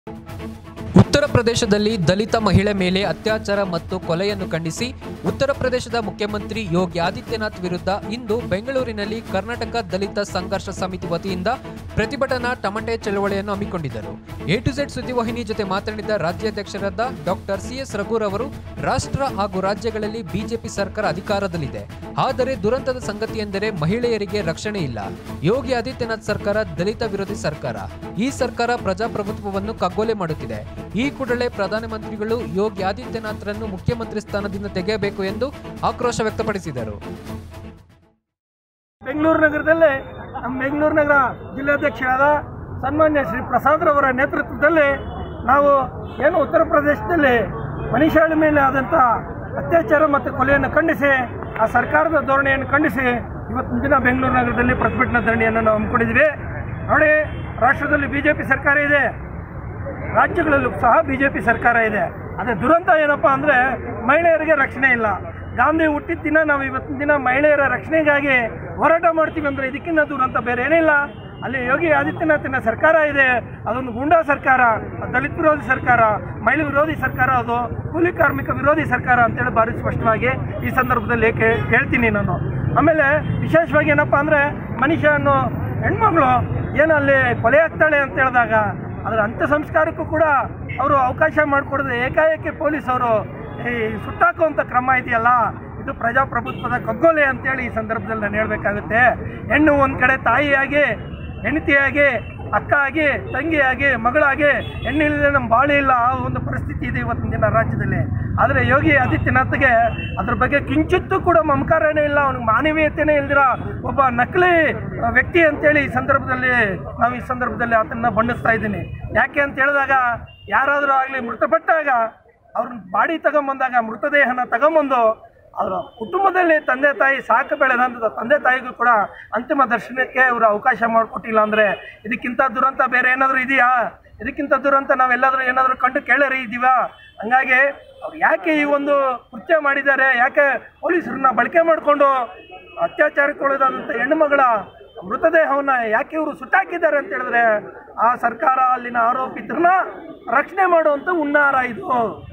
ಉತ್ತರ ಪ್ರದೇಶದಲ್ಲಿ ದಲಿತ ಮಹಿಳೆ ಮೇಲೆ ಅತ್ಯಾಚಾರ ಮತ್ತು ಕೊಲೆಯನ್ನು ಖಂಡಿಸಿ ಉತ್ತರ ಪ್ರದೇಶದ ಮುಖ್ಯಮಂತ್ರಿ ಯೋಗಿ ಆದಿತ್ಯನಾಥ್ ವಿರುದ್ಧ ಇಂದು ಬೆಂಗಳೂರಿನಲ್ಲಿ ಕರ್ನಾಟಕ ದಲಿತ ಸಂಘರ್ಷ ಸಮಿತಿ ವತಿಯಿಂದ ಪ್ರತಿಭಟನಾ ಟಮಟೆ ಚಳವಳಿಯನ್ನು ಹಮ್ಮಿಕೊಂಡಿದ್ದರು ಎ ಟು ಝೆಡ್ ಸುದ್ದಿವಾಹಿನಿ ಜೊತೆ ಮಾತನಾಡಿದ ರಾಜ್ಯಾಧ್ಯಕ್ಷರಾದ ಡಾಕ್ಟರ್ ಸಿ ಎಸ್ ರಘುರ್ ಅವರು ರಾಷ್ಟ್ರ ಹಾಗೂ ರಾಜ್ಯಗಳಲ್ಲಿ ಬಿಜೆಪಿ ಸರ್ಕಾರ ಅಧಿಕಾರದಲ್ಲಿದೆ ಆದರೆ ದುರಂತದ ಸಂಗತಿ ಎಂದರೆ ಮಹಿಳೆಯರಿಗೆ ರಕ್ಷಣೆ ಇಲ್ಲ ಯೋಗಿ ಆದಿತ್ಯನಾಥ್ ಸರ್ಕಾರ ದಲಿತ ವಿರೋಧಿ ಸರ್ಕಾರ ಈ ಸರ್ಕಾರ ಪ್ರಜಾಪ್ರಭುತ್ವವನ್ನು ಕಗ್ಗೊಲೆ ಮಾಡುತ್ತಿದೆ ಈ ಕೂಡಲೇ ಪ್ರಧಾನಮಂತ್ರಿಗಳು ಯೋಗಿ ಆದಿತ್ಯನಾಥ್ರನ್ನು ಮುಖ್ಯಮಂತ್ರಿ ಸ್ಥಾನದಿಂದ ತೆಗೆಯಬೇಕು ಎಂದು ಆಕ್ರೋಶ ವ್ಯಕ್ತಪಡಿಸಿದರು ಬೆಂಗಳೂರು ನಗರದಲ್ಲಿ ನಮ್ಮ ಬೆಂಗಳೂರು ನಗರ ಜಿಲ್ಲಾಧ್ಯಕ್ಷರಾದ ಸನ್ಮಾನ್ಯ ಶ್ರೀ ಪ್ರಸಾದ್ರವರ ನೇತೃತ್ವದಲ್ಲಿ ನಾವು ಏನು ಉತ್ತರ ಪ್ರದೇಶದಲ್ಲಿ ಮನುಷ್ಯಳ ಮೇಲೆ ಆದಂಥ ಅತ್ಯಾಚಾರ ಮತ್ತು ಕೊಲೆಯನ್ನು ಖಂಡಿಸಿ ಆ ಸರ್ಕಾರದ ಧೋರಣೆಯನ್ನು ಖಂಡಿಸಿ ಇವತ್ತಿನ ದಿನ ಬೆಂಗಳೂರು ನಗರದಲ್ಲಿ ಪ್ರತಿಭಟನಾ ಧರಣಿಯನ್ನು ನಾವು ಹಮ್ಮಿಕೊಂಡಿದ್ದೀವಿ ನೋಡಿ ರಾಷ್ಟ್ರದಲ್ಲಿ ಬಿ ಜೆ ಪಿ ಸರ್ಕಾರ ಇದೆ ರಾಜ್ಯಗಳಲ್ಲೂ ಸಹ ಬಿ ಜೆ ಪಿ ಸರ್ಕಾರ ಇದೆ ಅದೇ ದುರಂತ ಏನಪ್ಪ ಅಂದರೆ ಮಹಿಳೆಯರಿಗೆ ರಕ್ಷಣೆ ಇಲ್ಲ ಗಾಂಧಿ ಹುಟ್ಟಿದ ದಿನ ನಾವು ಇವತ್ತಿನ ದಿನ ಮಹಿಳೆಯರ ರಕ್ಷಣೆಗಾಗಿ ಹೋರಾಟ ಮಾಡ್ತೀವಿ ಅಂದರೆ ಇದಕ್ಕಿಂತ ದುರಂತ ಬೇರೆ ಏನಿಲ್ಲ ಅಲ್ಲಿ ಯೋಗಿ ಆದಿತ್ಯನಾಥಿನ ಸರ್ಕಾರ ಇದೆ ಅದೊಂದು ಗೂಂಡಾ ಸರ್ಕಾರ ದಲಿತ ವಿರೋಧಿ ಸರ್ಕಾರ ಮಹಿಳೆ ವಿರೋಧಿ ಸರ್ಕಾರ ಅದು ಕೂಲಿ ಕಾರ್ಮಿಕ ವಿರೋಧಿ ಸರ್ಕಾರ ಅಂತೇಳಿ ಭಾರಿ ಸ್ಪಷ್ಟವಾಗಿ ಈ ಸಂದರ್ಭದಲ್ಲಿ ಕೇ- ಹೇಳ್ತೀನಿ ನಾನು ಆಮೇಲೆ ವಿಶೇಷವಾಗಿ ಏನಪ್ಪ ಅಂದರೆ ಮನುಷ್ಯ ಅನ್ನೋ ಹೆಣ್ಮಗಳು ಏನು ಅಲ್ಲಿ ಕೊಲೆ ಆಗ್ತಾಳೆ ಅಂತ ಹೇಳಿದಾಗ ಅದರ ಅಂತ್ಯ ಸಂಸ್ಕಾರಕ್ಕೂ ಕೂಡ ಅವರು ಅವಕಾಶ ಮಾಡಿಕೊಡದೆ ಏಕಾಏಕಿ ಪೊಲೀಸ್ ಅವರು ಈ ಸುಟ್ಟಾಕುವಂಥ ಕ್ರಮ ಇದೆಯಲ್ಲ ಇದು ಪ್ರಜಾಪ್ರಭುತ್ವದ ಕಗ್ಗೊಲೆ ಅಂತೇಳಿ ಈ ಸಂದರ್ಭದಲ್ಲಿ ನಾನು ಹೇಳಬೇಕಾಗುತ್ತೆ ಹೆಣ್ಣು ಒಂದು ಕಡೆ ತಾಯಿಯಾಗಿ ಹೆಂಡತಿಯಾಗಿ ಅಕ್ಕ ಆಗಿ ತಂಗಿಯಾಗಿ ಮಗಳಾಗಿ ಹೆಣ್ಣಿಲ್ಲದೆ ನಮ್ಮ ಬಾಳೆ ಇಲ್ಲ ಆ ಒಂದು ಪರಿಸ್ಥಿತಿ ಇದೆ ಇವತ್ತಿನ ದಿನ ರಾಜ್ಯದಲ್ಲಿ ಆದರೆ ಯೋಗಿ ಆದಿತ್ಯನಾಥ್ಗೆ ಅದ್ರ ಬಗ್ಗೆ ಕಿಂಚಿತ್ತೂ ಕೂಡ ಮಮಕಾರನೇ ಇಲ್ಲ ಅವನಿಗೆ ಮಾನವೀಯತೆನೇ ಇಲ್ದಿರ ಒಬ್ಬ ನಕಲಿ ಆ, ವ್ಯಕ್ತಿ ಅಂತೇಳಿ ಈ ಸಂದರ್ಭದಲ್ಲಿ ನಾವು ಈ ಸಂದರ್ಭದಲ್ಲಿ ಆತನ ಬಣ್ಣಿಸ್ತಾ ಇದ್ದೀನಿ ಯಾಕೆ ಅಂತ ಹೇಳಿದಾಗ ಯಾರಾದರೂ ಆಗಲಿ ಮೃತಪಟ್ಟಾಗ ಅವ್ರನ್ನ ಬಾಡಿ ತಗೊಂಬಂದಾಗ ಮೃತದೇಹನ ತಗೊಂಬಂದು ಅವರ ಕುಟುಂಬದಲ್ಲಿ ತಂದೆ ತಾಯಿ ಸಾಕು ಬೆಳೆದಂಥ ತಂದೆ ತಾಯಿಗೂ ಕೂಡ ಅಂತಿಮ ದರ್ಶನಕ್ಕೆ ಅವರು ಅವಕಾಶ ಮಾಡಿಕೊಟ್ಟಿಲ್ಲ ಅಂದರೆ ಇದಕ್ಕಿಂತ ದುರಂತ ಬೇರೆ ಏನಾದರೂ ಇದೆಯಾ ಇದಕ್ಕಿಂತ ದುರಂತ ನಾವೆಲ್ಲಾದರೂ ಏನಾದರೂ ಕಂಡು ಕೇಳರಿ ಇದ್ದೀವಾ ಹಂಗಾಗಿ ಅವ್ರು ಯಾಕೆ ಈ ಒಂದು ಕೃತ್ಯ ಮಾಡಿದ್ದಾರೆ ಯಾಕೆ ಪೊಲೀಸರನ್ನ ಬಳಕೆ ಮಾಡಿಕೊಂಡು ಅತ್ಯಾಚಾರಕ್ಕೊಳಗಾದಂಥ ಹೆಣ್ಣುಮಗಳ ಮೃತದೇಹವನ್ನು ಯಾಕೆ ಇವರು ಸುಟ್ಟಾಕಿದ್ದಾರೆ ಅಂತ ಹೇಳಿದ್ರೆ ಆ ಸರ್ಕಾರ ಅಲ್ಲಿನ ಆರೋಪಿತರನ್ನ ರಕ್ಷಣೆ ಮಾಡುವಂಥ ಹುನ್ನಾರ ಇದು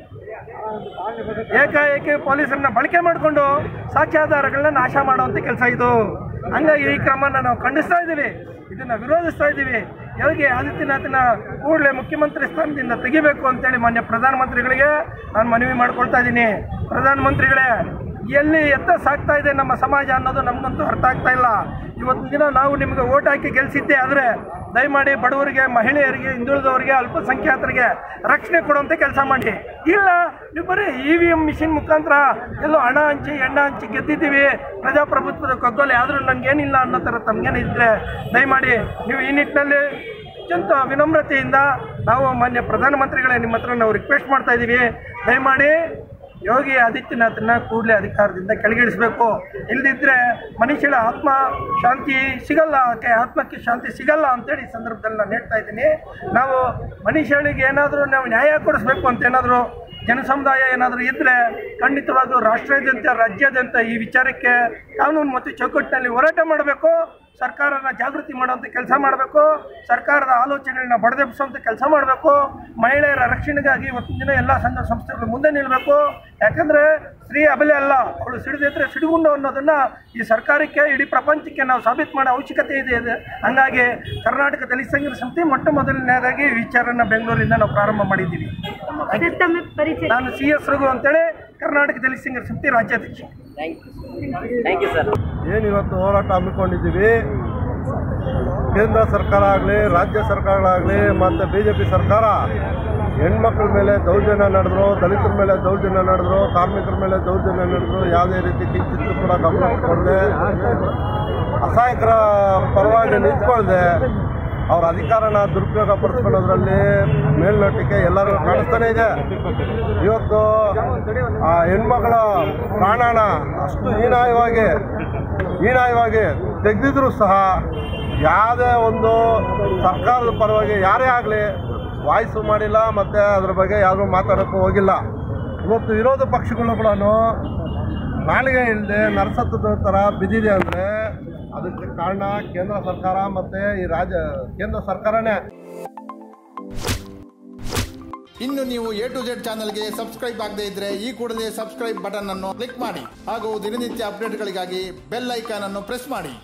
ಏಕಾಏಕಿ ಪೊಲೀಸರನ್ನ ಬಳಕೆ ಮಾಡಿಕೊಂಡು ಸಾಕ್ಷ್ಯಾಧಾರಗಳನ್ನ ನಾಶ ಮಾಡುವಂಥ ಕೆಲಸ ಇದು ಹಂಗಾಗಿ ಈ ಕ್ರಮನ ನಾವು ಖಂಡಿಸ್ತಾ ಇದ್ದೀವಿ ಇದನ್ನ ವಿರೋಧಿಸ್ತಾ ಇದ್ದೀವಿ ಯೋಗಿ ಆದಿತ್ಯನಾಥನ ಕೂಡಲೇ ಮುಖ್ಯಮಂತ್ರಿ ಸ್ಥಾನದಿಂದ ತೆಗಿಬೇಕು ಅಂತೇಳಿ ಮಾನ್ಯ ಪ್ರಧಾನಮಂತ್ರಿಗಳಿಗೆ ನಾನು ಮನವಿ ಮಾಡ್ಕೊಳ್ತಾ ಇದ್ದೀನಿ ಪ್ರಧಾನಮಂತ್ರಿಗಳೇ ಎಲ್ಲಿ ಎತ್ತ ಸಾಗ್ತಾ ಇದೆ ನಮ್ಮ ಸಮಾಜ ಅನ್ನೋದು ನಮಗಂತೂ ಅರ್ಥ ಆಗ್ತಾ ಇಲ್ಲ ಇವತ್ತಿನ ದಿನ ನಾವು ನಿಮಗೆ ಓಟ್ ಹಾಕಿ ಗೆಲ್ಸಿದ್ದೆ ಆದರೆ ದಯಮಾಡಿ ಬಡವರಿಗೆ ಮಹಿಳೆಯರಿಗೆ ಹಿಂದುಳಿದವರಿಗೆ ಅಲ್ಪಸಂಖ್ಯಾತರಿಗೆ ರಕ್ಷಣೆ ಕೊಡುವಂಥ ಕೆಲಸ ಮಾಡಿ ಇಲ್ಲ ನೀವು ಬರೀ ಇ ವಿ ಎಮ್ ಮಿಷಿನ್ ಮುಖಾಂತರ ಎಲ್ಲೋ ಹಣ ಹಂಚಿ ಎಣ್ಣ ಹಂಚಿ ಗೆದ್ದಿದ್ದೀವಿ ಪ್ರಜಾಪ್ರಭುತ್ವದ ಕಗ್ಗೊಲೆ ಆದರೂ ನನಗೇನಿಲ್ಲ ಅನ್ನೋ ಥರ ತಮಗೇನಿದ್ರೆ ದಯಮಾಡಿ ನೀವು ಈ ನಿಟ್ಟಿನಲ್ಲಿ ಅತ್ಯಂತ ವಿನಮ್ರತೆಯಿಂದ ನಾವು ಮಾನ್ಯ ಪ್ರಧಾನಮಂತ್ರಿಗಳೇ ನಿಮ್ಮ ಹತ್ರ ನಾವು ರಿಕ್ವೆಸ್ಟ್ ಮಾಡ್ತಾ ಇದ್ದೀವಿ ದಯಮಾಡಿ ಯೋಗಿ ಆದಿತ್ಯನಾಥನ್ನ ಕೂಡಲೇ ಅಧಿಕಾರದಿಂದ ಕೆಳಗಿಳಿಸಬೇಕು ಇಲ್ಲದಿದ್ದರೆ ಮನುಷ್ಯಳ ಆತ್ಮ ಶಾಂತಿ ಸಿಗಲ್ಲ ಆಕೆ ಆತ್ಮಕ್ಕೆ ಶಾಂತಿ ಸಿಗಲ್ಲ ಅಂತೇಳಿ ಈ ಸಂದರ್ಭದಲ್ಲಿ ನಾನು ಹೇಳ್ತಾ ಇದ್ದೀನಿ ನಾವು ಮನುಷ್ಯಳಿಗೆ ಏನಾದರೂ ನಾವು ನ್ಯಾಯ ಕೊಡಿಸ್ಬೇಕು ಅಂತ ಏನಾದರೂ ಜನಸಮುದಾಯ ಏನಾದರೂ ಇದ್ದರೆ ಖಂಡಿತವಾಗ್ಲೂ ರಾಷ್ಟ್ರಾದ್ಯಂತ ರಾಜ್ಯಾದ್ಯಂತ ಈ ವಿಚಾರಕ್ಕೆ ಕಾನೂನು ಮತ್ತು ಚೌಕಟ್ಟಿನಲ್ಲಿ ಹೋರಾಟ ಮಾಡಬೇಕು ಸರ್ಕಾರನ ಜಾಗೃತಿ ಮಾಡುವಂಥ ಕೆಲಸ ಮಾಡಬೇಕು ಸರ್ಕಾರದ ಆಲೋಚನೆಗಳನ್ನ ಬಡದೆಬ್ಬಿಸುವಂಥ ಕೆಲಸ ಮಾಡಬೇಕು ಮಹಿಳೆಯರ ರಕ್ಷಣೆಗಾಗಿ ಇವತ್ತಿನ ದಿನ ಎಲ್ಲ ಸಂಘ ಸಂಸ್ಥೆಗಳು ಮುಂದೆ ನಿಲ್ಲಬೇಕು ಯಾಕಂದರೆ ಸ್ತ್ರೀ ಅಬಲೆ ಅಲ್ಲ ಅವಳು ಸಿಡಿದಿದ್ರೆ ಸಿಡಿಗುಂಡು ಅನ್ನೋದನ್ನು ಈ ಸರ್ಕಾರಕ್ಕೆ ಇಡೀ ಪ್ರಪಂಚಕ್ಕೆ ನಾವು ಸಾಬೀತು ಮಾಡೋ ಅವಶ್ಯಕತೆ ಇದೆ ಇದೆ ಹಂಗಾಗಿ ಕರ್ನಾಟಕ ದಲಿತ ಸಂಘದ ಸಮಿತಿ ಮೊಟ್ಟ ಮೊದಲನೇದಾಗಿ ಈ ವಿಚಾರನ ಬೆಂಗಳೂರಿಂದ ನಾವು ಪ್ರಾರಂಭ ಮಾಡಿದ್ದೀವಿ ಸರ್ ತಮ್ಮ ಪರಿಚಯ ನಾನು ಸಿ ಎಸ್ ರಘು ಅಂತೇಳಿ ಕರ್ನಾಟಕ ದಲಿತ ಸಂಘದ ಸಮಿತಿ ರಾಜ್ಯಾಧ್ಯಕ್ಷ ಏನು ಇವತ್ತು ಹೋರಾಟ ಹಮ್ಮಿಕೊಂಡಿದ್ದೀವಿ ಕೇಂದ್ರ ಸರ್ಕಾರ ಆಗಲಿ ರಾಜ್ಯ ಸರ್ಕಾರಗಳಾಗಲಿ ಮತ್ತು ಬಿ ಜೆ ಪಿ ಸರ್ಕಾರ ಹೆಣ್ಮಕ್ಳ ಮೇಲೆ ದೌರ್ಜನ್ಯ ನಡೆದ್ರು ದಲಿತರ ಮೇಲೆ ದೌರ್ಜನ್ಯ ನಡೆದ್ರು ಕಾರ್ಮಿಕರ ಮೇಲೆ ದೌರ್ಜನ್ಯ ನಡೆದ್ರು ಯಾವುದೇ ರೀತಿ ಕಿಂಚಿತ್ತು ಕೂಡ ಗಮನ ಕೊಡದೆ ಅಸಹಾಯಕರ ಪರವಾಗಿ ನಿಂತ್ಕೊಳ್ದೆ ಅವ್ರ ಅಧಿಕಾರನ ದುರುಪಯೋಗ ಪಡಿಸ್ಕೊಳ್ಳೋದ್ರಲ್ಲಿ ಮೇಲ್ನೋಟಕ್ಕೆ ಎಲ್ಲರಿಗೂ ಕಾಣಿಸ್ತಾನೆ ಇದೆ ಇವತ್ತು ಆ ಹೆಣ್ಮಗಳ ಪ್ರಾಣನ ಅಷ್ಟು ಹೀನಾಯವಾಗಿ ಹೀನಾಯವಾಗಿ ತೆಗೆದಿದ್ರು ಸಹ ಯಾವುದೇ ಒಂದು ಸರ್ಕಾರದ ಪರವಾಗಿ ಯಾರೇ ಆಗಲಿ ವಾಯ್ಸು ಮಾಡಿಲ್ಲ ಮತ್ತು ಅದ್ರ ಬಗ್ಗೆ ಯಾರೂ ಮಾತಾಡೋಕ್ಕೂ ಹೋಗಿಲ್ಲ ಇವತ್ತು ವಿರೋಧ ಪಕ್ಷಗಳು ಕೂಡ ನಾಲಿಗೆ ಇಲ್ಲದೆ ನರಸತ್ತದ ಥರ ಬಿದ್ದಿದೆ ಅಂದರೆ ಅದಕ್ಕೆ ಕಾರಣ ಕೇಂದ್ರ ಸರ್ಕಾರ ಮತ್ತು ಈ ರಾಜ್ಯ ಕೇಂದ್ರ ಸರ್ಕಾರನೇ ಇನ್ನು ನೀವು ಎ ಟು ಜೆಡ್ ಚಾನಲ್ಗೆ ಸಬ್ಸ್ಕ್ರೈಬ್ ಆಗದೇ ಇದ್ರೆ ಈ ಕೂಡಲೇ ಸಬ್ಸ್ಕ್ರೈಬ್ ಬಟನ್ ಅನ್ನು ಕ್ಲಿಕ್ ಮಾಡಿ ಹಾಗೂ ದಿನನಿತ್ಯ ಅಪ್ಡೇಟ್ಗಳಿಗಾಗಿ ಬೆಲ್ ಐಕಾನ್ ಅನ್ನು ಪ್ರೆಸ್ ಮಾಡಿ